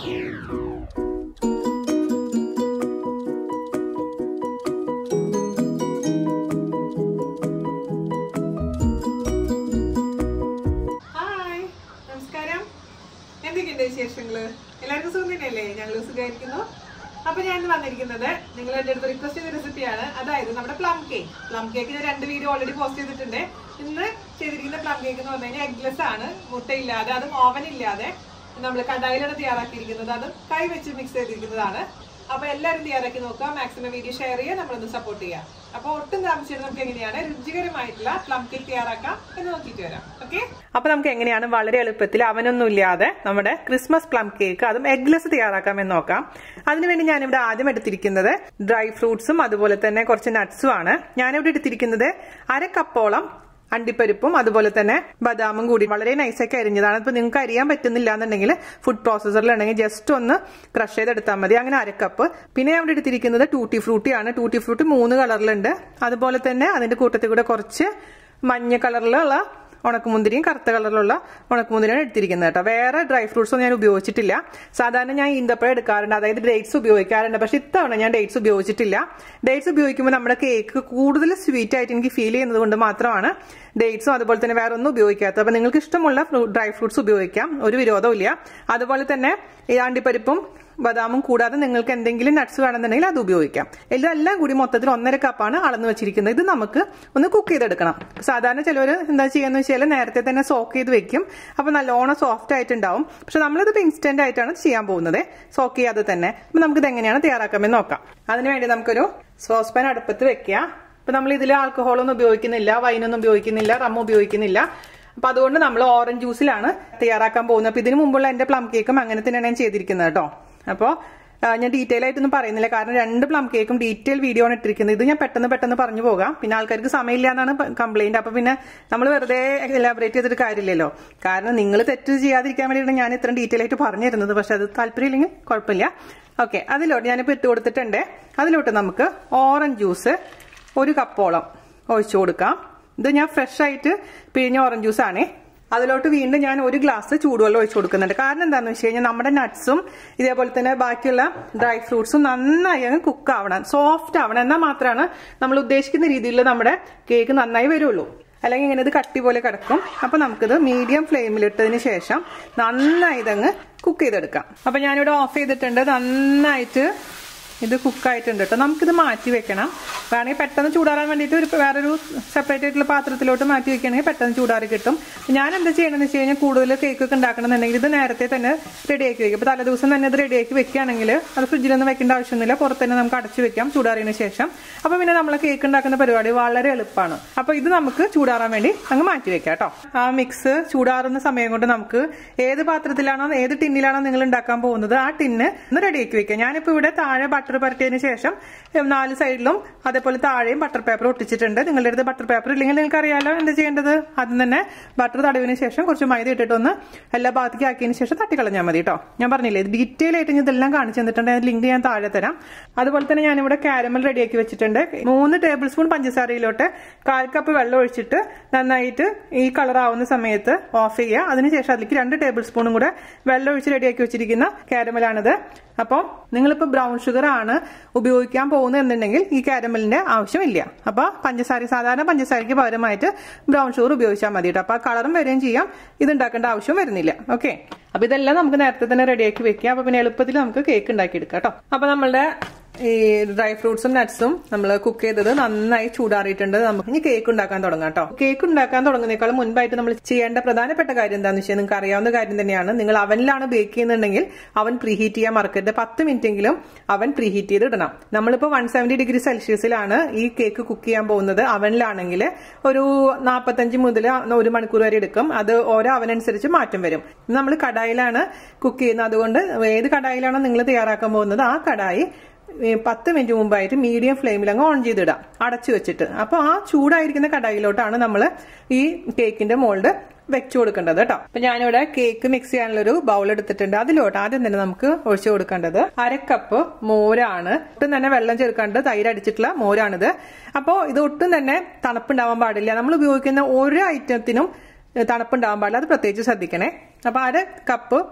hi നമസ്കാരം എന്തൊക്കെയുണ്ട് വിശേഷങ്ങള് എല്ലാവർക്കും സുഖം തന്നെയല്ലേ ഞങ്ങൾ സുഖമായിരിക്കുന്നു അപ്പൊ ഞാൻ ഇന്ന് വന്നിരിക്കുന്നത് നിങ്ങൾ എന്റെ അടുത്ത് റിക്വസ്റ്റ് ചെയ്ത റെസിപ്പിയാണ് അതായത് നമ്മുടെ പ്ലം കേക്ക് പ്ലം കേക്ക് ഞാൻ രണ്ട് വീഡിയോ ഓൾറെഡി പോസ്റ്റ് ചെയ്തിട്ടുണ്ട് ഇന്ന് ചെയ്തിരിക്കുന്ന പ്ലം കേക്ക് എന്ന് പറഞ്ഞു കഴിഞ്ഞാൽ എഗ്ലെസ് ആണ് മുട്ടയില്ലാതെ അതും ഓവൻ ഇല്ലാതെ നമ്മൾ കടായിലാണ് തയ്യാറാക്കിയിരിക്കുന്നത് അതും കൈ വെച്ച് മിക്സ് ചെയ്തിരിക്കുന്നതാണ് അപ്പൊ എല്ലാവരും തയ്യാറാക്കി നോക്കുക മാക്സിമം വീഡിയോ ഷെയർ ചെയ്യുക നമ്മളൊന്ന് സപ്പോർട്ട് ചെയ്യാം അപ്പൊ ഒട്ടും താമസിച്ചിട്ട് നമുക്ക് എങ്ങനെയാണ് രുചികരമായിട്ടുള്ള പ്ലം കേക്ക് തയ്യാറാക്കാം എന്ന് നോക്കിയിട്ട് വരാം ഓക്കെ അപ്പൊ നമുക്ക് എങ്ങനെയാണ് വളരെ എളുപ്പത്തിൽ അവനൊന്നും ഇല്ലാതെ നമ്മുടെ ക്രിസ്മസ് പ്ലം കേക്ക് അതും എഗ്ലെസ് തയ്യാറാക്കാമെന്ന് നോക്കാം അതിനുവേണ്ടി ഞാനിവിടെ ആദ്യം എടുത്തിരിക്കുന്നത് ഡ്രൈ ഫ്രൂട്ട്സും അതുപോലെ തന്നെ കുറച്ച് നട്ട്സും ആണ് ഞാനിവിടെ എടുത്തിരിക്കുന്നത് അര കപ്പോളം അണ്ടിപ്പരിപ്പും അതുപോലെ തന്നെ ബദാമും കൂടി വളരെ നൈസൊക്കെ അരിഞ്ഞതാണ് ഇപ്പൊ നിങ്ങൾക്ക് അറിയാൻ പറ്റുന്നില്ല എന്നുണ്ടെങ്കിൽ ഫുഡ് പ്രോസസ്സറിലുണ്ടെങ്കിൽ ജസ്റ്റ് ഒന്ന് ക്രഷ് ചെയ്തെടുത്താൽ മതി അങ്ങനെ അരക്കപ്പ് പിന്നെ ഞാൻ ഇവിടെ എടുത്തിരിക്കുന്നത് ടൂട്ടി ഫ്രൂട്ടി ആണ് ടൂട്ടി ഫ്രൂട്ടി മൂന്ന് കളറിലുണ്ട് അതുപോലെ തന്നെ അതിന്റെ കൂട്ടത്തിൽ കൂടെ കുറച്ച് മഞ്ഞ കളറിലുള്ള ഉണക്കമുന്തിരിയും കറുത്ത കളറിലുള്ള ഉണക്കമുന്തിരിയാണ് എടുത്തിരിക്കുന്നത് കേട്ടോ വേറെ ഡ്രൈ ഫ്രൂട്ട്സ് ഒന്നും ഞാൻ ഉപയോഗിച്ചിട്ടില്ല സാധാരണ ഞാൻ ഈന്തപ്പഴം എടുക്കാറുണ്ട് അതായത് ഡേറ്റ്സ് ഉപയോഗിക്കാറുണ്ട് പക്ഷെ ഇത്തവണ ഞാൻ ഡേറ്റ്സ് ഉപയോഗിച്ചിട്ടില്ല ഡേറ്റ്സ് ഉപയോഗിക്കുമ്പോൾ നമ്മുടെ കേക്ക് കൂടുതൽ സ്വീറ്റ് ആയിട്ട് എനിക്ക് ഫീൽ ചെയ്യുന്നത് കൊണ്ട് മാത്രമാണ് ഡേറ്റ്സും അതുപോലെ തന്നെ വേറെ ഒന്നും ഉപയോഗിക്കാത്തത് അപ്പൊ നിങ്ങൾക്ക് ഇഷ്ടമുള്ള ഡ്രൈ ഫ്രൂട്ട്സ് ഉപയോഗിക്കാം ഒരു വിരോധവും ഇല്ല അതുപോലെ തന്നെ ഈ അണ്ടിപ്പരിപ്പും ബദാമും കൂടാതെ നിങ്ങൾക്ക് എന്തെങ്കിലും നട്ട്സ് വേണമെന്നുണ്ടെങ്കിൽ അത് ഉപയോഗിക്കാം ഇതെല്ലാം കൂടി മൊത്തത്തിൽ ഒന്നര കപ്പാണ് അളന്ന് വെച്ചിരിക്കുന്നത് ഇത് നമുക്ക് ഒന്ന് കുക്ക് ചെയ്തെടുക്കണം സാധാരണ ചിലവർ എന്താ ചെയ്യാന്ന് വെച്ചാൽ നേരത്തെ തന്നെ സോക്ക് ചെയ്ത് വെക്കും അപ്പൊ നല്ലോണം സോഫ്റ്റ് ആയിട്ടുണ്ടാവും പക്ഷെ നമ്മളിത് ഇൻസ്റ്റന്റ് ആയിട്ടാണ് ചെയ്യാൻ പോകുന്നത് സോക്ക് ചെയ്യാതെ തന്നെ അപ്പൊ നമുക്കിത് എങ്ങനെയാണ് തയ്യാറാക്കാമെന്ന് നോക്കാം അതിനുവേണ്ടി നമുക്കൊരു സോസ് പാൻ അടുപ്പത്ത് വെക്കുക ഇപ്പൊ നമ്മൾ ഇതിൽ ആൽക്കഹോളൊന്നും ഉപയോഗിക്കുന്നില്ല വൈനൊന്നും ഉപയോഗിക്കുന്നില്ല റം ഉപയോഗിക്കുന്നില്ല അപ്പൊ അതുകൊണ്ട് നമ്മൾ ഓറഞ്ച് ജ്യൂസിലാണ് തയ്യാറാക്കാൻ പോകുന്നത് അപ്പൊ ഇതിനു മുമ്പുള്ള എന്റെ പ്ലം കേക്കും അങ്ങനെ തന്നെയാണ് ഞാൻ ചെയ്തിരിക്കുന്നത് കേട്ടോ അപ്പോൾ ഞാൻ ഡീറ്റെയിൽ ആയിട്ടൊന്നും പറയുന്നില്ല കാരണം രണ്ട് പ്ലം കേക്കും ഡീറ്റെയിൽ വീഡിയോ ആണ് ഇട്ടിരിക്കുന്നത് ഇത് ഞാൻ പെട്ടെന്ന് പെട്ടെന്ന് പറഞ്ഞു പോകാം പിന്നെ ആൾക്കാർക്ക് സമയമില്ല എന്നാണ് കംപ്ലൈന്റ് അപ്പൊ പിന്നെ നമ്മൾ വെറുതെ എലാബറേറ്റ് ചെയ്തിട്ട് കാര്യമില്ലല്ലോ കാരണം നിങ്ങൾ തെറ്റ് ചെയ്യാതിരിക്കാൻ വേണ്ടിയിട്ടാണ് ഞാൻ ഇത്രയും ഡീറ്റെയിൽ ആയിട്ട് പറഞ്ഞു തരുന്നത് പക്ഷെ അത് താല്പര്യമില്ലെങ്കിൽ കുഴപ്പമില്ല ഓക്കെ അതിലോട്ട് ഞാനിപ്പോൾ ഇട്ട് കൊടുത്തിട്ടുണ്ട് അതിലോട്ട് നമുക്ക് ഓറഞ്ച് ജ്യൂസ് ഒരു കപ്പോളം ഒഴിച്ചു കൊടുക്കാം ഇത് ഞാൻ ഫ്രഷ് ആയിട്ട് പിഴിഞ്ഞ ഓറഞ്ച് ജ്യൂസ് ആണേ അതിലോട്ട് വീണ്ടും ഞാൻ ഒരു ഗ്ലാസ് ചൂടുവെള്ളം ഒഴിച്ചു കൊടുക്കുന്നുണ്ട് കാരണം എന്താണെന്ന് വെച്ച് കഴിഞ്ഞാൽ നമ്മുടെ നട്ട്സും ഇതേപോലെ തന്നെ ബാക്കിയുള്ള ഡ്രൈ ഫ്രൂട്ട്സും നന്നായി അങ്ങ് കുക്ക് ആവണം സോഫ്റ്റ് ആവണം എന്നാൽ മാത്രമാണ് നമ്മൾ ഉദ്ദേശിക്കുന്ന രീതിയിൽ നമ്മുടെ കേക്ക് നന്നായി വരുള്ളൂ അല്ലെങ്കിൽ ഇങ്ങനെ ഇത് കട്ടി പോലെ കിടക്കും അപ്പൊ നമുക്കിത് മീഡിയം ഫ്ലെയിമിലിട്ടതിന് ശേഷം നന്നായി ഇതങ്ങ് കുക്ക് ചെയ്തെടുക്കാം അപ്പൊ ഞാനിവിടെ ഓഫ് ചെയ്തിട്ടുണ്ട് നന്നായിട്ട് ഇത് കുക്കായിട്ടുണ്ട് കേട്ടോ നമുക്കിത് മാറ്റി വെക്കണം വേണമെങ്കിൽ പെട്ടെന്ന് ചൂടാറാൻ വേണ്ടിയിട്ട് ഒരു വേറൊരു സെപ്പറേറ്റ് ആയിട്ടുള്ള പാത്രത്തിലോട്ട് മാറ്റി വെക്കുകയാണെങ്കിൽ പെട്ടെന്ന് ചൂടാറി കിട്ടും ഞാൻ എന്താ ചെയ്യണമെന്ന് വെച്ച് കഴിഞ്ഞാൽ കൂടുതൽ കേക്ക് ഒക്കെ ഉണ്ടാക്കണമെന്നുണ്ടെങ്കിൽ ഇത് നേരത്തെ തന്നെ റെഡിയാക്കി വെക്കും അപ്പോൾ തലേദിവസം തന്നെ ഇത് റെഡിയാക്കി വെക്കുകയാണെങ്കിൽ അത് ഫ്രിഡ്ജിലൊന്നും വെക്കേണ്ട ആവശ്യമൊന്നുമില്ല പുറത്ത് തന്നെ നമുക്ക് അടച്ചു വെക്കാം ചൂടാറിയതിന് ശേഷം അപ്പോൾ പിന്നെ നമ്മൾ കേക്ക് ഉണ്ടാക്കുന്ന പരിപാടി വളരെ എളുപ്പമാണ് അപ്പോൾ ഇത് നമുക്ക് ചൂടാറാൻ വേണ്ടി അങ്ങ് മാറ്റി വെക്കാം കേട്ടോ ആ മിക്സ് ചൂടാറുന്ന സമയം കൊണ്ട് നമുക്ക് ഏത് പാത്രത്തിലാണോ ഏത് ടിന്നിലാണോ നിങ്ങൾ ഉണ്ടാക്കാൻ പോകുന്നത് ആ ടിന്ന് ഒന്ന് റെഡിയാക്കി വെക്കാം ഞാനിപ്പോൾ ഇവിടെ താഴെ ബട്ടർ പരട്ടിയതിന് ശേഷം നാല് സൈഡിലും അതേപോലെ താഴെയും ബട്ടർ പേപ്പർ ഒട്ടിച്ചിട്ടുണ്ട് നിങ്ങളുടെ അടുത്ത് ബട്ടർ പേപ്പർ ഇല്ലെങ്കിൽ നിങ്ങൾക്ക് അറിയാലോ എന്താ ചെയ്യേണ്ടത് ആദ്യം തന്നെ ബട്ടർ തടവിന് ശേഷം കുറച്ച് മൈദ ഇട്ടിട്ടൊന്ന് എല്ലാ ഭാഗത്തേക്ക് ആക്കിയതിന് ശേഷം തട്ടിക്കളഞ്ഞാൽ മതി കേട്ടോ ഞാൻ പറഞ്ഞില്ലേ ഡീറ്റെയിൽ ആയിട്ട് ഇതെല്ലാം കാണിച്ചു തന്നിട്ടുണ്ട് അതിന്റെ ലിങ്ക് ഞാൻ താഴെ തരാം അതുപോലെ തന്നെ ഞാനിവിടെ കാരമൽ റെഡിയാക്കി വെച്ചിട്ടുണ്ട് മൂന്ന് ടേബിൾ സ്പൂൺ പഞ്ചസാരയിലോട്ട് കാൽ കപ്പ് വെള്ളം ഒഴിച്ചിട്ട് നന്നായിട്ട് ഈ കളർ ആവുന്ന സമയത്ത് ഓഫ് ചെയ്യുക അതിനുശേഷം അതിലേക്ക് രണ്ട് ടേബിൾ സ്പൂണും കൂടെ വെള്ളം ഒഴിച്ച് റെഡിയാക്കി വെച്ചിരിക്കുന്ന കാരമലാണിത് അപ്പോൾ നിങ്ങളിപ്പോൾ ബ്രൗൺ ഷുഗർ ആണ് ഉപയോഗിക്കാൻ പോകുന്നത് എന്നുണ്ടെങ്കിൽ ഈ കാരമലിന്റെ ആവശ്യമില്ല അപ്പൊ പഞ്ചസാര സാധാരണ പഞ്ചസാരയ്ക്ക് പകരമായിട്ട് ബ്രൗൺ ഷുഗർ ഉപയോഗിച്ചാൽ മതി കേട്ടോ അപ്പൊ ആ കളറും വരികയും ചെയ്യാം ഇത് ഉണ്ടാക്കേണ്ട ആവശ്യം വരുന്നില്ല ഓക്കെ അപ്പൊ ഇതെല്ലാം നമുക്ക് നേരത്തെ തന്നെ റെഡിയാക്കി വെക്കാം അപ്പൊ പിന്നെ എളുപ്പത്തിൽ നമുക്ക് കേക്ക് ഉണ്ടാക്കിയെടുക്കാം കേട്ടോ അപ്പൊ നമ്മളുടെ ഈ ഡ്രൈ ഫ്രൂട്ട്സും നട്ട്സും നമ്മൾ കുക്ക് ചെയ്തത് നന്നായി ചൂടാറിയിട്ടുണ്ട് നമുക്ക് ഇനി കേക്ക് ഉണ്ടാക്കാൻ തുടങ്ങാം കേട്ടോ കേക്ക് ഉണ്ടാക്കാൻ തുടങ്ങുന്നേക്കാൾ മുൻപായിട്ട് നമ്മൾ ചെയ്യേണ്ട പ്രധാനപ്പെട്ട കാര്യം എന്താണെന്ന് വെച്ചാൽ നിങ്ങൾക്ക് അറിയാവുന്ന കാര്യം തന്നെയാണ് നിങ്ങൾ അവനിലാണ് ബേക്ക് ചെയ്യുന്നുണ്ടെങ്കിൽ അവൻ പ്രീഹീറ്റ് ചെയ്യാൻ മറക്കരുത് പത്ത് മിനിറ്റ് എങ്കിലും അവൻ പ്രീഹീറ്റ് ചെയ്ത് ഇടണം നമ്മളിപ്പോൾ വൺ സെവന്റി ഡിഗ്രി സെൽഷ്യസിലാണ് ഈ കേക്ക് കുക്ക് ചെയ്യാൻ പോകുന്നത് അവനിലാണെങ്കിൽ ഒരു നാൽപ്പത്തഞ്ച് മുതൽ ഒരു മണിക്കൂർ വരെ എടുക്കും അത് ഓരോ അവനനുസരിച്ച് മാറ്റം വരും നമ്മൾ കടായിലാണ് കുക്ക് ചെയ്യുന്നത് അതുകൊണ്ട് ഏത് കടായിലാണോ നിങ്ങൾ തയ്യാറാക്കാൻ പോകുന്നത് ആ കടായി പത്ത് മിനിറ്റ് മുമ്പായിട്ട് മീഡിയം ഫ്ലെയിമിൽ അങ്ങ് ഓൺ ചെയ്തിടാം അടച്ചു വെച്ചിട്ട് അപ്പോൾ ആ ചൂടായിരിക്കുന്ന കടായിലോട്ടാണ് നമ്മൾ ഈ കേക്കിന്റെ മോൾഡ് വെച്ചു കൊടുക്കേണ്ടത് കേട്ടോ അപ്പൊ ഞാനിവിടെ കേക്ക് മിക്സ് ചെയ്യാനുള്ള ഒരു ബൗൾ എടുത്തിട്ടുണ്ട് അതിലോട്ട് ആദ്യം തന്നെ നമുക്ക് ഒഴിച്ചു കൊടുക്കേണ്ടത് അരക്കപ്പ് മോരാണ് ഒട്ടും തന്നെ വെള്ളം ചേർക്കാണ്ട് തൈര് അടിച്ചിട്ടുള്ള മോരാണിത് അപ്പോൾ ഇത് ഒട്ടും തന്നെ തണുപ്പുണ്ടാവാൻ പാടില്ല നമ്മൾ ഉപയോഗിക്കുന്ന ഓരോ ഐറ്റത്തിനും തണുപ്പുണ്ടാവാൻ പാടില്ല അത് പ്രത്യേകിച്ച് ശ്രദ്ധിക്കണേ അപ്പൊ അര കപ്പ്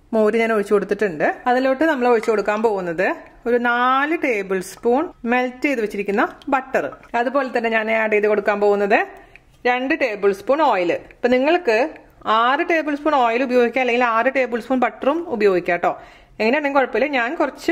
മോര് ഞാൻ ഒഴിച്ചു കൊടുത്തിട്ടുണ്ട് അതിലോട്ട് നമ്മൾ ഒഴിച്ചു കൊടുക്കാൻ പോകുന്നത് ഒരു നാല് ടേബിൾ സ്പൂൺ മെൽറ്റ് ചെയ്ത് വെച്ചിരിക്കുന്ന ബട്ടർ അതുപോലെ തന്നെ ഞാൻ ആഡ് ചെയ്ത് കൊടുക്കാൻ പോകുന്നത് രണ്ട് ടേബിൾ സ്പൂൺ ഓയിൽ ഇപ്പൊ നിങ്ങൾക്ക് ആറ് ടേബിൾ സ്പൂൺ ഓയിൽ ഉപയോഗിക്കാം അല്ലെങ്കിൽ ആറ് ടേബിൾ സ്പൂൺ ബട്ടറും ഉപയോഗിക്കാം കേട്ടോ എങ്ങനെയാണെങ്കിൽ കുഴപ്പമില്ല ഞാൻ കുറച്ച്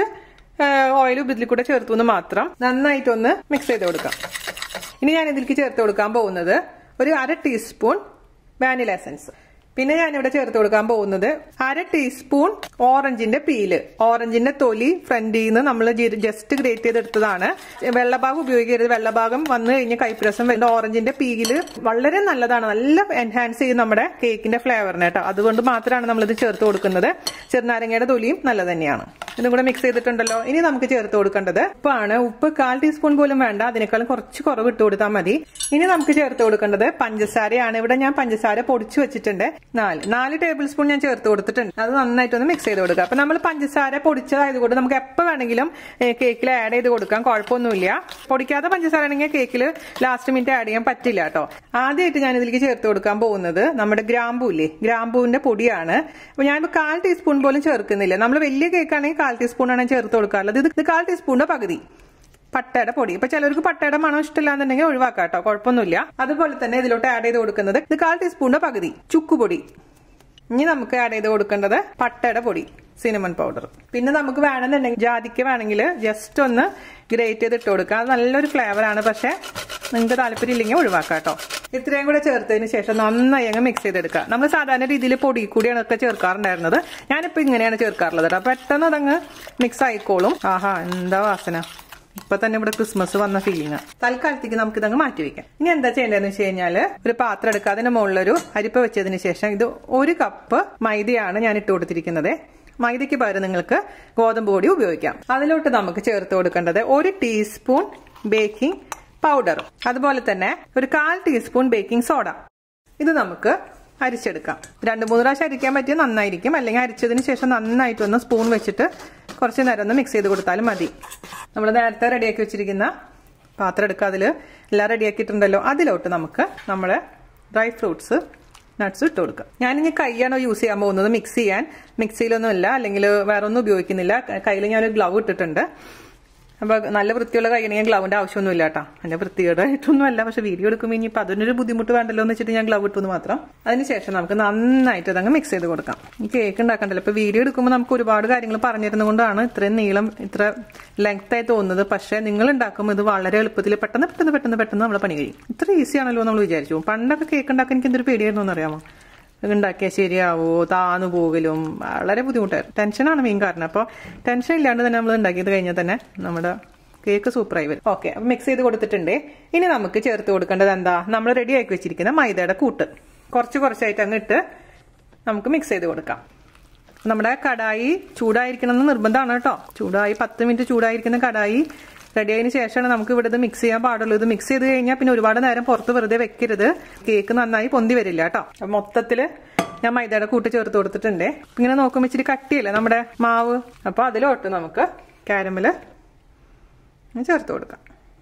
ഓയിൽ ഇതിൽ കൂടെ ചേർത്തു എന്ന് മാത്രം നന്നായിട്ടൊന്ന് മിക്സ് ചെയ്ത് കൊടുക്കാം ഇനി ഞാൻ ഇതിലേക്ക് ചേർത്ത് കൊടുക്കാൻ പോകുന്നത് ഒരു അര ടീസ്പൂൺ വാനില എസൻസ് പിന്നെ ഞാനിവിടെ ചേർത്ത് കൊടുക്കാൻ പോകുന്നത് അര ടീസ്പൂൺ ഓറഞ്ചിന്റെ പീല് ഓറഞ്ചിന്റെ തൊലി ഫ്രണ്ടിൽ നിന്ന് നമ്മൾ ജസ്റ്റ് ഗ്രേറ്റ് ചെയ്തെടുത്തതാണ് വെള്ളഭാഗം ഉപയോഗിക്കരുത് വെള്ളഭാഗം വന്നു കഴിഞ്ഞ് കൈപ്രസം വരുന്ന ഓറഞ്ചിന്റെ പീല് വളരെ നല്ലതാണ് നല്ല എൻഹാൻസ് ചെയ്യും നമ്മുടെ കേക്കിന്റെ ഫ്ലേവറിന് കേട്ടോ അതുകൊണ്ട് മാത്രമാണ് നമ്മളിത് ചേർത്ത് കൊടുക്കുന്നത് ചെറുനാരങ്ങയുടെ തൊലിയും നല്ല തന്നെയാണ് ഇതും കൂടെ മിക്സ് ചെയ്തിട്ടുണ്ടല്ലോ ഇനി നമുക്ക് ചേർത്ത് കൊടുക്കേണ്ടത് ഉപ്പാണ് ഉപ്പ് കാൽ ടീസ്പൂൺ പോലും വേണ്ട അതിനേക്കാളും കുറച്ച് കുറവ് ഇട്ട് കൊടുത്താൽ മതി ഇനി നമുക്ക് ചേർത്ത് കൊടുക്കേണ്ടത് പഞ്ചസാരയാണ് ഇവിടെ ഞാൻ പഞ്ചസാര പൊടിച്ചു വെച്ചിട്ടുണ്ട് നാല് നാല് ടേബിൾ സ്പൂൺ ഞാൻ ചേർത്ത് കൊടുത്തിട്ടുണ്ട് അത് നന്നായിട്ടൊന്ന് മിക്സ് ചെയ്ത് കൊടുക്കുക അപ്പൊ നമ്മൾ പഞ്ചസാര പൊടിച്ചതായതുകൊണ്ട് നമുക്ക് എപ്പോൾ വേണമെങ്കിലും കേക്കിൽ ആഡ് ചെയ്ത് കൊടുക്കാം കുഴപ്പമൊന്നുമില്ല പൊടിക്കാത്ത പഞ്ചസാര ആണെങ്കിൽ കേക്കിൽ ലാസ്റ്റ് മിനിറ്റ് ആഡ് ചെയ്യാൻ പറ്റില്ല കേട്ടോ ആദ്യമായിട്ട് ഞാൻ ഇതിലേക്ക് ചേർത്ത് കൊടുക്കാൻ പോകുന്നത് നമ്മുടെ ഗ്രാമ്പൂ ഇല്ലേ ഗ്രാമ്പൂവിന്റെ പൊടിയാണ് അപ്പൊ ഞാൻ കാൽ ടീസ്പൂൺ പോലും ചേർക്കുന്നില്ല നമ്മൾ വലിയ കേക്കാണെങ്കിൽ കാൽ ടീസ്പൂൺ ആണ് ചേർത്ത് കൊടുക്കാറുള്ളത് ഇത് കാൽ ടീസ്പൂണിന്റെ പകുതി പട്ടയുടെ പൊടി ഇപ്പൊ ചിലർക്ക് പട്ടയുടെ മണം ഇഷ്ടമില്ലാന്നുണ്ടെങ്കിൽ ഒഴിവാക്കാം കേട്ടോ കുഴപ്പമൊന്നുമില്ല അതുപോലെ തന്നെ ഇതിലോട്ട് ആഡ് ചെയ്ത് കൊടുക്കുന്നത് ഇത് കാൽ ടീസ്പൂണിന്റെ പകുതി ചുക്കുപൊടി ഇനി നമുക്ക് ആഡ് ചെയ്ത് കൊടുക്കേണ്ടത് പട്ടയുടെ പൊടി സിനമൺ പൗഡർ പിന്നെ നമുക്ക് വേണമെന്നുണ്ടെങ്കിൽ ജാതിക്ക വേണമെങ്കിൽ ജസ്റ്റ് ഒന്ന് ഗ്രേറ്റ് ചെയ്ത് ഇട്ട് കൊടുക്കുക അത് നല്ലൊരു ഫ്ലേവർ ആണ് പക്ഷെ നിങ്ങൾക്ക് താല്പര്യം ഇല്ലെങ്കിൽ ഒഴിവാക്കാം കേട്ടോ ഇത്രയും കൂടെ ചേർത്തതിന് ശേഷം നന്നായി അങ്ങ് മിക്സ് ചെയ്തെടുക്കുക നമ്മൾ സാധാരണ രീതിയിൽ പൊടി കൂടിയാണ് ഒക്കെ ചേർക്കാറുണ്ടായിരുന്നത് ഞാനിപ്പോൾ ഇങ്ങനെയാണ് ചേർക്കാറുള്ളത് കേട്ടോ പെട്ടെന്ന് അതങ്ങ് മിക്സ് ആയിക്കോളും ആഹാ എന്താ വാസന ഇപ്പൊ തന്നെ ഇവിടെ ക്രിസ്മസ് വന്ന ഫീലിംഗ് തൽക്കാലത്തേക്ക് നമുക്ക് ഇതങ്ങ് മാറ്റി വെക്കാം ഇനി എന്താ ചെയ്യേണ്ടതെന്ന് വെച്ച് കഴിഞ്ഞാല് ഒരു പാത്രം എടുക്കുക അതിന് മുകളിലൊരു അരിപ്പ വെച്ചതിന് ശേഷം ഇത് ഒരു കപ്പ് മൈദയാണ് ഞാൻ ഇട്ട് കൊടുത്തിരിക്കുന്നത് മൈദയ്ക്ക് പകരം നിങ്ങൾക്ക് ഗോതമ്പ് പൊടി ഉപയോഗിക്കാം അതിലോട്ട് നമുക്ക് ചേർത്ത് കൊടുക്കേണ്ടത് ഒരു ടീസ്പൂൺ ബേക്കിംഗ് പൗഡർ അതുപോലെ തന്നെ ഒരു കാൽ ടീസ്പൂൺ ബേക്കിംഗ് സോഡ ഇത് നമുക്ക് അരിച്ചെടുക്കാം രണ്ട് മൂന്ന് പ്രാവശ്യം അരിക്കാൻ പറ്റിയ നന്നായിരിക്കും അല്ലെങ്കിൽ അരിച്ചതിന് ശേഷം നന്നായിട്ടൊന്ന് സ്പൂൺ വെച്ചിട്ട് കുറച്ച് നേരം ഒന്ന് മിക്സ് ചെയ്ത് കൊടുത്താലും മതി നമ്മൾ നേരത്തെ റെഡിയാക്കി വെച്ചിരിക്കുന്ന പാത്രം എടുക്കുക അതിൽ എല്ലാം റെഡിയാക്കിയിട്ടുണ്ടല്ലോ അതിലോട്ട് നമുക്ക് നമ്മുടെ ഡ്രൈ ഫ്രൂട്ട്സ് നട്ട്സ് ഇട്ട് കൊടുക്കുക ഞാനിനി കൈയാണോ യൂസ് ചെയ്യാൻ പോകുന്നത് മിക്സ് ചെയ്യാൻ മിക്സിയിലൊന്നുമില്ല അല്ലെങ്കിൽ വേറെ ഒന്നും ഉപയോഗിക്കുന്നില്ല കയ്യിൽ ഞാനൊരു ഗ്ലൗ ഇട്ടിട്ടുണ്ട് അപ്പോൾ നല്ല വൃത്തിയുള്ള കൈയാണെങ്കിൽ ഗ്ലൗവിൻ്റെ ആവശ്യമൊന്നുമില്ല കേട്ടോ എൻ്റെ വൃത്തികേടായിട്ടൊന്നും അല്ല പക്ഷെ വീഡിയോ എടുക്കുമ്പോൾ ഇനിയിപ്പോൾ അതിനൊരു ബുദ്ധിമുട്ട് വേണ്ടല്ലോ എന്ന് വെച്ചിട്ട് ഞാൻ ഗ്ലൗ ഇട്ടെന്ന് മാത്രം അതിനുശേഷം നമുക്ക് നന്നായിട്ട് അതങ്ങ് മിക്സ് ചെയ്ത് കൊടുക്കാം ഈ കേക്ക് ഉണ്ടാക്കണ്ടല്ലോ ഇപ്പോൾ വീഡിയോ എടുക്കുമ്പോൾ നമുക്ക് ഒരുപാട് കാര്യങ്ങൾ പറഞ്ഞിരുന്നുകൊണ്ടാണ് ഇത്രയും നീളം ഇത്ര ലെങ്ത് ആയി തോന്നുന്നത് പക്ഷേ നിങ്ങൾ ഉണ്ടാക്കുമ്പോൾ ഇത് വളരെ എളുപ്പത്തിൽ പെട്ടെന്ന് പെട്ടെന്ന് പെട്ടെന്ന് പെട്ടെന്ന് നമ്മളെ പണി കഴിയും ഇത്ര ഈസി ആണല്ലോ നമ്മൾ വിചാരിച്ചു പണ്ടൊക്കെ കേക്ക് ഉണ്ടാക്കാൻ എനിക്ക് എന്തൊരു പേടിയായിരുന്നു എന്നറിയാമോ ഉണ്ടാക്കിയാൽ ശരിയാവോ താന്നു പോകലും വളരെ ബുദ്ധിമുട്ടായിരുന്നു ടെൻഷനാണ് മെയിൻ കാരണം അപ്പോൾ ടെൻഷൻ ഇല്ലാണ്ട് തന്നെ നമ്മൾ ഉണ്ടാക്കിയത് കഴിഞ്ഞാൽ തന്നെ നമ്മുടെ കേക്ക് സൂപ്പറായി വരും ഓക്കെ അപ്പം മിക്സ് ചെയ്ത് കൊടുത്തിട്ടുണ്ട് ഇനി നമുക്ക് ചേർത്ത് കൊടുക്കേണ്ടത് എന്താ നമ്മൾ റെഡി ആക്കി വെച്ചിരിക്കുന്ന മൈദയുടെ കൂട്ട് കുറച്ച് കുറച്ചായിട്ട് അങ്ങ് ഇട്ട് നമുക്ക് മിക്സ് ചെയ്ത് കൊടുക്കാം നമ്മുടെ കടായി ചൂടായിരിക്കണം എന്ന് നിർബന്ധമാണ് കേട്ടോ ചൂടായി പത്ത് മിനിറ്റ് ചൂടായിരിക്കുന്ന കടായി റെഡി ആയതിനു ശേഷമാണ് നമുക്ക് ഇവിടെ ഇത് മിക്സ് ചെയ്യാൻ പാടുള്ളൂ ഇത് മിക്സ് ചെയ്ത് കഴിഞ്ഞാൽ പിന്നെ ഒരുപാട് നേരം പുറത്ത് വെറുതെ വെക്കരുത് കേക്ക് നന്നായി പൊന്തി വരില്ല കേട്ടോ അപ്പൊ മൊത്തത്തില് ഞാൻ മൈദയുടെ കൂട്ട് ചേർത്ത് കൊടുത്തിട്ടുണ്ട് ഇങ്ങനെ നോക്കുമ്പോൾ ഇച്ചിരി കട്ടിയല്ലേ നമ്മുടെ മാവ് അപ്പൊ അതിലോട്ട് നമുക്ക് കാരമല് ചേർത്ത് കൊടുക്കാം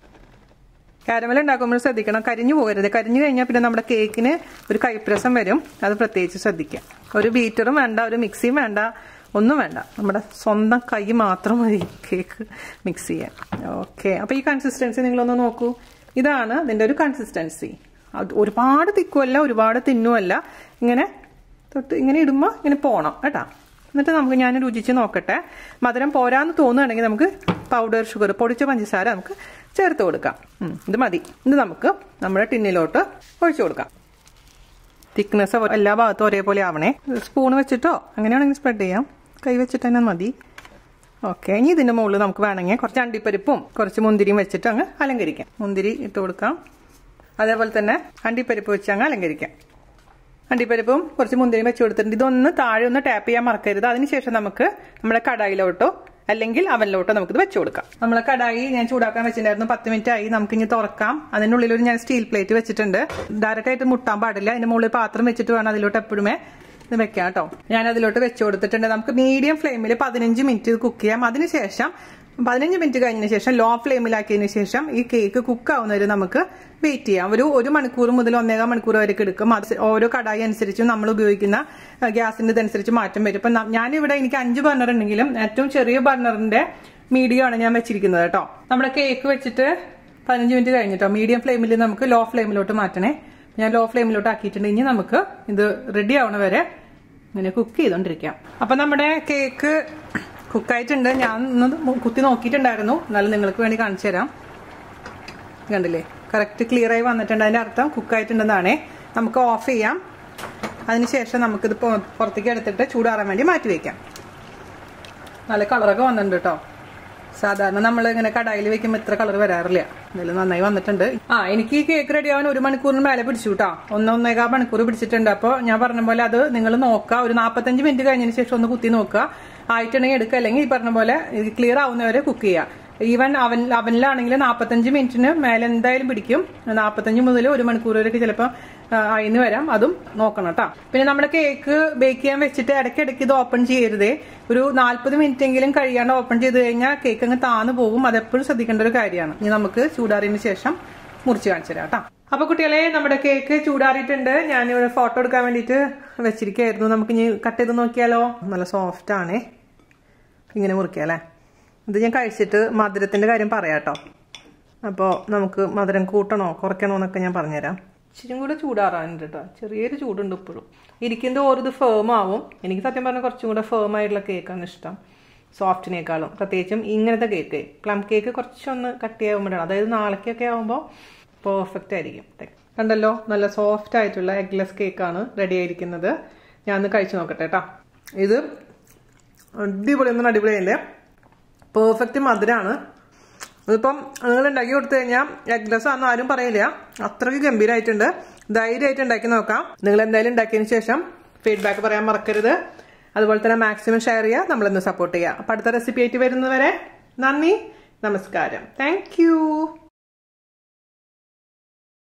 കാരമൽ ഉണ്ടാക്കുമ്പോൾ ശ്രദ്ധിക്കണം കരിഞ്ഞു പോകരുത് കരിഞ്ഞു കഴിഞ്ഞാൽ പിന്നെ നമ്മുടെ കേക്കിന് ഒരു കൈപ്രസം വരും അത് പ്രത്യേകിച്ച് ശ്രദ്ധിക്കാം ഒരു ബീറ്ററും വേണ്ട ഒരു മിക്സിയും വേണ്ട ഒന്നും വേണ്ട നമ്മുടെ സ്വന്തം കൈ മാത്രം മതി കേക്ക് മിക്സ് ചെയ്യാൻ ഓക്കെ അപ്പോൾ ഈ കൺസിസ്റ്റൻസി നിങ്ങളൊന്ന് നോക്കൂ ഇതാണ് ഇതിൻ്റെ ഒരു കൺസിസ്റ്റൻസി അത് ഒരുപാട് തിക്കുമല്ല ഒരുപാട് തിന്നുമല്ല ഇങ്ങനെ തൊട്ട് ഇങ്ങനെ ഇടുമ്പോൾ ഇങ്ങനെ പോകണം കേട്ടോ എന്നിട്ട് നമുക്ക് ഞാൻ രുചിച്ച് നോക്കട്ടെ മധുരം പോരാന്ന് തോന്നുകയാണെങ്കിൽ നമുക്ക് പൗഡർ ഷുഗർ പൊടിച്ച പഞ്ചസാര നമുക്ക് ചേർത്ത് കൊടുക്കാം ഇത് മതി ഇത് നമുക്ക് നമ്മുടെ ടിന്നിലോട്ട് ഒഴിച്ചു കൊടുക്കാം തിക്നെസ് എല്ലാ ഭാഗത്തും ഒരേപോലെ ആവണേ സ്പൂൺ വെച്ചിട്ടോ അങ്ങനെയാണെങ്കിൽ സ്പ്രെഡ് ചെയ്യാം കൈ വെച്ചിട്ട് തന്നെ മതി ഓക്കെ ഇനി ഇതിന്റെ മുകളിൽ നമുക്ക് വേണമെങ്കിൽ കുറച്ച് അണ്ടിപ്പരിപ്പും കുറച്ച് മുന്തിരിയും വെച്ചിട്ട് അങ്ങ് അലങ്കരിക്കാം മുന്തിരി ഇട്ട് കൊടുക്കാം അതേപോലെ തന്നെ അണ്ടിപ്പരിപ്പ് വെച്ച് അങ്ങ് അലങ്കരിക്കാം അണ്ടിപ്പരിപ്പും കുറച്ച് മുന്തിരിയും വെച്ച് കൊടുത്തിട്ടുണ്ട് ഇതൊന്ന് താഴെ ഒന്ന് ടാപ്പ് ചെയ്യാൻ മറക്കരുത് അതിനുശേഷം നമുക്ക് നമ്മുടെ കടായിലോട്ടോ അല്ലെങ്കിൽ അവനിലോട്ടോ നമുക്കിത് വെച്ച് കൊടുക്കാം നമ്മളെ കടായി ഞാൻ ചൂടാക്കാൻ വെച്ചിട്ടുണ്ടായിരുന്നു പത്ത് മിനിറ്റ് ആയി നമുക്ക് ഇനി തുറക്കാം അതിനുള്ളിൽ ഒരു ഞാൻ സ്റ്റീൽ പ്ലേറ്റ് വെച്ചിട്ടുണ്ട് ഡയറക്റ്റ് ആയിട്ട് മുട്ടാൻ പാടില്ല അതിന്റെ മുകളിൽ പാത്രം വെച്ചിട്ട് വേണം അതിലോട്ട് എപ്പോഴുമേ ഇത് വെക്കാം കേട്ടോ ഞാൻ അതിലോട്ട് വെച്ച് കൊടുത്തിട്ടുണ്ട് നമുക്ക് മീഡിയം ഫ്ലെയിമിൽ പതിനഞ്ച് മിനിറ്റ് കുക്ക് ചെയ്യാം അതിനുശേഷം പതിനഞ്ച് മിനിറ്റ് കഴിഞ്ഞതിന് ശേഷം ലോ ഫ്ലെയിമിലാക്കിയതിന് ശേഷം ഈ കേക്ക് കുക്ക് ആവുന്നവരെ നമുക്ക് വെയിറ്റ് ചെയ്യാം ഒരു ഒരു മണിക്കൂർ മുതൽ ഒന്നേകാൽ മണിക്കൂർ വരെ എടുക്കും അത് ഓരോ കടായി അനുസരിച്ച് നമ്മൾ ഉപയോഗിക്കുന്ന ഗ്യാസിന്റെ ഇതനുസരിച്ച് മാറ്റം വരും ഇപ്പൊ ന- ഞാനിവിടെ എനിക്ക് അഞ്ച് ബർണർ ഉണ്ടെങ്കിലും ഏറ്റവും ചെറിയ ബർണറിന്റെ മീഡിയം ആണ് ഞാൻ വെച്ചിരിക്കുന്നത് കേട്ടോ നമ്മുടെ കേക്ക് വെച്ചിട്ട് പതിനഞ്ച് മിനിറ്റ് കഴിഞ്ഞിട്ടോ മീഡിയം ഫ്ലെയിമിൽ നമുക്ക് ലോ ഫ്ലെയിമിലോട്ട് മാറ്റണേ ഞാൻ ലോ ഫ്ലെയിമിലോട്ട് ആക്കിയിട്ടുണ്ട് ഇനി നമുക്ക് ഇത് റെഡി ആവണ വരെ ഇങ്ങനെ കുക്ക് ചെയ്തോണ്ടിരിക്കാം അപ്പൊ നമ്മുടെ കേക്ക് കുക്കായിട്ടുണ്ട് ഞാൻ ഒന്ന് കുത്തി നോക്കിയിട്ടുണ്ടായിരുന്നു എന്നാലും നിങ്ങൾക്ക് വേണ്ടി കാണിച്ചു തരാം കണ്ടില്ലേ കറക്റ്റ് ക്ലിയർ ആയി വന്നിട്ടുണ്ട് അതിന്റെ അർത്ഥം കുക്കായിട്ടുണ്ടെന്നാണേ നമുക്ക് ഓഫ് ചെയ്യാം അതിനുശേഷം നമുക്കിത് പൊ- പുറത്തേക്ക് എടുത്തിട്ട് ചൂടാറാൻ വേണ്ടി മാറ്റി വെക്കാം നല്ല കളറൊക്കെ വന്നിട്ടുണ്ട് കേട്ടോ സാധാരണ നമ്മൾ ഇങ്ങനെ കടായിൽ വെക്കുമ്പോൾ ഇത്ര കളർ വരാറില്ല എന്തായാലും നന്നായി വന്നിട്ടുണ്ട് ആ എനിക്ക് ഈ കേക്ക് റെഡി ആവാൻ ഒരു മണിക്കൂറിന് മേലെ പിടിച്ചു കേട്ടോ ഒന്ന് ഒന്നേകാൽ മണിക്കൂർ പിടിച്ചിട്ടുണ്ട് അപ്പോൾ ഞാൻ പറഞ്ഞ പോലെ അത് നിങ്ങൾ നോക്കുക ഒരു നാൽപ്പത്തഞ്ച് മിനിറ്റ് കഴിഞ്ഞതിന് ശേഷം ഒന്ന് കുത്തി നോക്കുക ആയിട്ടുണ്ടെങ്കിൽ എടുക്കുക അല്ലെങ്കിൽ ഈ പറഞ്ഞ പോലെ ഇത് ക്ലിയർ ആവുന്നവരെ കുക്ക് ചെയ്യുക ഈവൻ അവൻ അവനിലാണെങ്കിൽ നാൽപ്പത്തഞ്ച് മിനിറ്റിന് മേലെ എന്തായാലും പിടിക്കും നാൽപ്പത്തഞ്ച് മുതൽ ഒരു മണിക്കൂർ വരെയൊക്കെ ചിലപ്പോൾ അയിന്ന് വരാം അതും നോക്കണം കേട്ടോ പിന്നെ നമ്മുടെ കേക്ക് ബേക്ക് ചെയ്യാൻ വെച്ചിട്ട് ഇടയ്ക്കിടയ്ക്ക് ഇത് ഓപ്പൺ ചെയ്യരുതേ ഒരു നാൽപ്പത് മിനിറ്റ് എങ്കിലും കഴിയാണ്ട് ഓപ്പൺ ചെയ്ത് കഴിഞ്ഞാൽ കേക്ക് അങ്ങ് താന്നു പോകും അതെപ്പോഴും ശ്രദ്ധിക്കേണ്ട ഒരു കാര്യമാണ് ഇനി നമുക്ക് ചൂടാറിയതിന് ശേഷം മുറിച്ച് കാണിച്ചു തരാം കേട്ടോ അപ്പൊ കുട്ടികളെ നമ്മുടെ കേക്ക് ചൂടാറിയിട്ടുണ്ട് ഞാനിവിടെ ഫോട്ടോ എടുക്കാൻ വേണ്ടിയിട്ട് വെച്ചിരിക്കുകയായിരുന്നു നമുക്ക് ഇനി കട്ട് ചെയ്ത് നോക്കിയാലോ നല്ല സോഫ്റ്റ് ആണേ ഇങ്ങനെ മുറിക്കാം അല്ലേ ഇത് ഞാൻ കഴിച്ചിട്ട് മധുരത്തിന്റെ കാര്യം പറയാം കേട്ടോ അപ്പോൾ നമുക്ക് മധുരം കൂട്ടണോ കുറയ്ക്കണോ എന്നൊക്കെ ഞാൻ പറഞ്ഞുതരാം ഇച്ചിരി കൂടെ ചൂടാറാനുണ്ട് കേട്ടോ ചെറിയൊരു ചൂടുണ്ട് ഇപ്പോഴും ഇരിക്കുന്നത് ഓരോ ഇത് ഫേം ആവും എനിക്ക് സത്യം പറഞ്ഞാൽ കുറച്ചും കൂടെ ഫേം ആയിട്ടുള്ള കേക്കാണ് ഇഷ്ടം സോഫ്റ്റിനേക്കാളും പ്രത്യേകിച്ചും ഇങ്ങനത്തെ കേക്ക് പ്ലം കേക്ക് കുറച്ചൊന്ന് കട്ടിയാകുമ്പോഴാണ് അതായത് നാളേക്കൊക്കെ ആകുമ്പോൾ പെർഫെക്റ്റ് ആയിരിക്കും കണ്ടല്ലോ നല്ല സോഫ്റ്റ് ആയിട്ടുള്ള എഗ്ലെസ് കേക്കാണ് റെഡി ആയിരിക്കുന്നത് ഞാൻ ഒന്ന് കഴിച്ചു നോക്കട്ടെ കേട്ടോ ഇത് അടിപൊളി ഒന്നും അടിപൊളിയല്ലേ പെർഫെക്റ്റ് മധുരമാണ് ഇതിപ്പം നിങ്ങൾ ഉണ്ടാക്കി കൊടുത്തു കഴിഞ്ഞാൽ എഗ്ലെസ് ആണെന്ന് ആരും പറയില്ല അത്രയ്ക്ക് ഗംഭീരമായിട്ടുണ്ട് ധൈര്യമായിട്ട് ഉണ്ടാക്കി നോക്കാം നിങ്ങൾ എന്തായാലും ഉണ്ടാക്കിയതിന് ശേഷം ഫീഡ്ബാക്ക് പറയാൻ മറക്കരുത് അതുപോലെ തന്നെ മാക്സിമം ഷെയർ ചെയ്യുക നമ്മളൊന്ന് സപ്പോർട്ട് ചെയ്യുക അപ്പം അടുത്ത റെസിപ്പി ആയിട്ട് വരുന്നവരെ നന്ദി നമസ്കാരം താങ്ക്